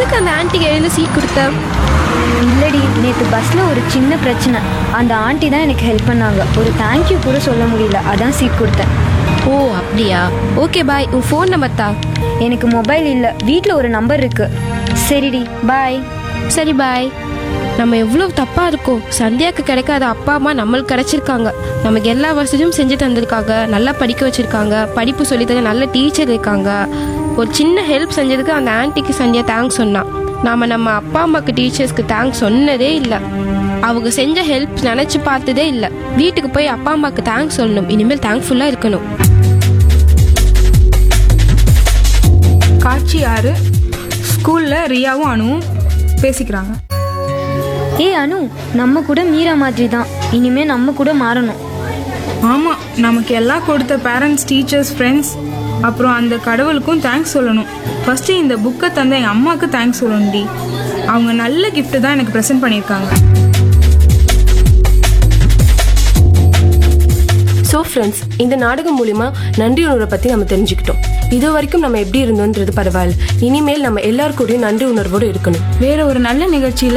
எதுக்கு அந்த ஆன்ட்டிக்கு எழுந்து சீட் கொடுத்த இல்லடி நேற்று பஸ்ஸில் ஒரு சின்ன பிரச்சனை அந்த ஆண்டி தான் எனக்கு ஹெல்ப் பண்ணாங்க ஒரு தேங்க்யூ கூட சொல்ல முடியல அதான் சீட் கொடுத்தேன் ஓ அப்படியா ஓகே பாய் உன் ஃபோன் நம்பர் தா எனக்கு மொபைல் இல்லை வீட்டில் ஒரு நம்பர் இருக்கு சரிடி பாய் சரி பாய் நம்ம எவ்வளோ தப்பா இருக்கோம் சந்தியாக்கு கிடைக்காத அப்பா அம்மா நம்மளுக்கு கிடைச்சிருக்காங்க நமக்கு எல்லா வசதியும் செஞ்சு தந்திருக்காங்க நல்லா படிக்க வச்சிருக்காங்க படிப்பு சொல்லித்தர நல்ல டீச்சர் இருக்காங்க ஒரு சின்ன ஹெல்ப் செஞ்சதுக்கு அந்த ஆன்ட்டிக்கு சந்தியா தேங்க்ஸ் சொன்னான் நாம நம்ம அப்பா அம்மாக்கு டீச்சர்ஸ்க்கு தேங்க்ஸ் சொன்னதே இல்லை அவங்க செஞ்ச ஹெல்ப் நினைச்சு பார்த்ததே இல்லை வீட்டுக்கு போய் அப்பா அம்மாக்கு தேங்க்ஸ் சொல்லணும் இனிமேல் தேங்க்ஃபுல்லாக இருக்கணும் காட்சி ஆறு ஸ்கூல்ல ரியாவும் அனுவும் பேசிக்கிறாங்க ஏய் அனு நம்ம கூட மீரா மாதிரி தான் இனிமே நம்ம கூட மாறணும் ஆமா நமக்கு எல்லாம் கொடுத்த பேரண்ட்ஸ் டீச்சர்ஸ் ஃப்ரெண்ட்ஸ் அப்புறம் அந்த கடவுளுக்கும் தேங்க்ஸ் சொல்லணும் ஃபர்ஸ்ட் இந்த புக்கை தந்த எங்க அம்மாவுக்கு தேங்க்ஸ் சொல்லணும்டி அவங்க நல்ல gift தான் எனக்கு ப்ரெசென்ட் பண்ணியிருக்காங்க ஸோ ஃப்ரெண்ட்ஸ் இந்த நாடகம் மூலிமா நன்றி உணர்வை பற்றி நம்ம தெரிஞ்சுக்கிட்டோம் இது வரைக்கும் நம்ம எப்படி இருந்தோன்றது பரவாயில்ல இனிமேல் நம்ம எல்லார் கூடயும் நன்றி உணர்வோடு இருக்கணும் வேற ஒரு நல்ல நிகழ்ச்சியில